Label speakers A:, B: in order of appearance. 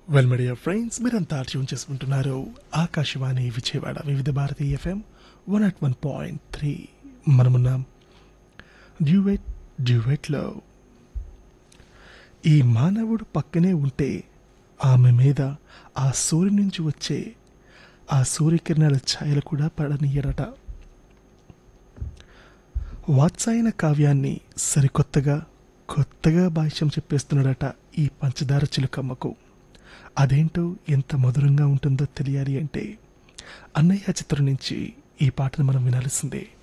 A: well media friends మీరంతా tune చేసుకుంటున్నారు Akashvani Vijayawada Vividh Bharati FM one at one point three మనమున్నాం duet డ్యూవెట్లో ఈ మానవుడు పక్కనే ఉంటే ఆమె మీద ఆ సూర్యు నుంచి వచ్చే ఆ సూర్యకిరణాల ఛాయలు కూడా పడనీయరట వాత్సాయన కావ్యాన్ని సరికొత్తగా కొత్తగా భాష్యం చెప్పేస్తున్నాడట ఈ పంచదార చిలుకమ్మకు అదేంటో ఎంత మధురంగా ఉంటుందో తెలియాలి అంటే అన్నయ్య చిత్రం నుంచి ఈ పాటను మనం వినాల్సిందే